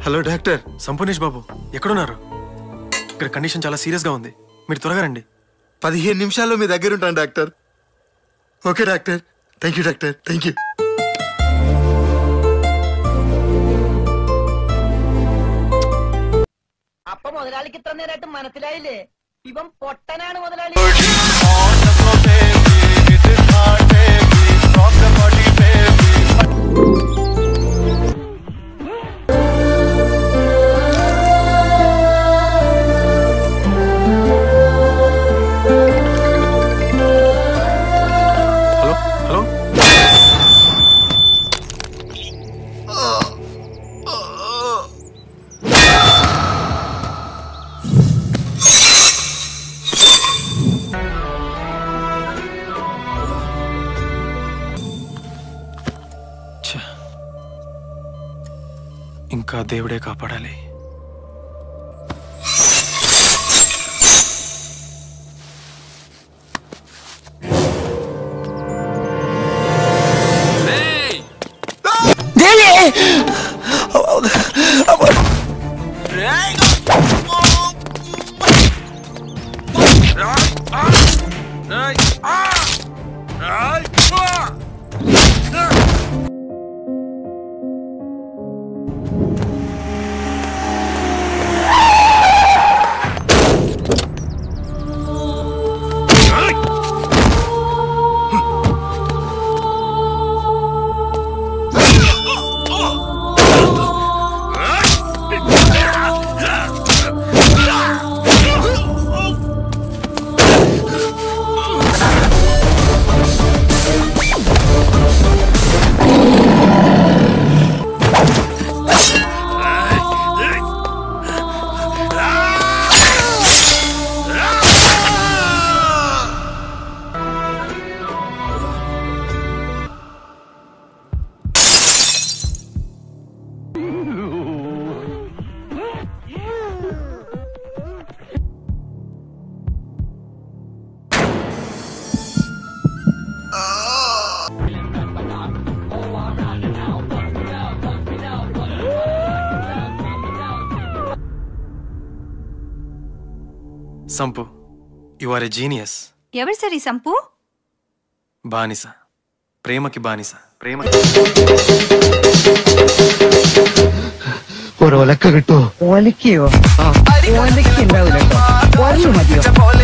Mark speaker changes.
Speaker 1: Hello doctor Sampoornesh బాబు ఎక్కడున్నారు ఇక్కడ condition చాలా సీరియస్గా ఉంది మీరు త్వరగా రండి
Speaker 2: పదిహేను నిమిషాల్లో మీ దగ్గర ఉంటాను doctor okay doctor thank you doctor thank you
Speaker 3: അപ്പൊ മുതലാളിക്ക് ഇത്ര നേരമായിട്ട് മനസ്സിലായില്ലേ ഇവൻ പൊട്ടനാണ് മുതലാളി
Speaker 1: హలో హలో ఛ. ఇంకా దేవుడే కాపాడాలి Sampu you are a genius
Speaker 4: ఎవరు సరి సంపు
Speaker 1: బానిస ప్రేమకి బానిస ప్రేమ
Speaker 5: ഒരു ഒലക്ക കിട്ടുമോ
Speaker 3: ഒലക്കയോ ഒലക്കുണ്ടാവില്ല കേട്ടോ ഒരല് മതിയോ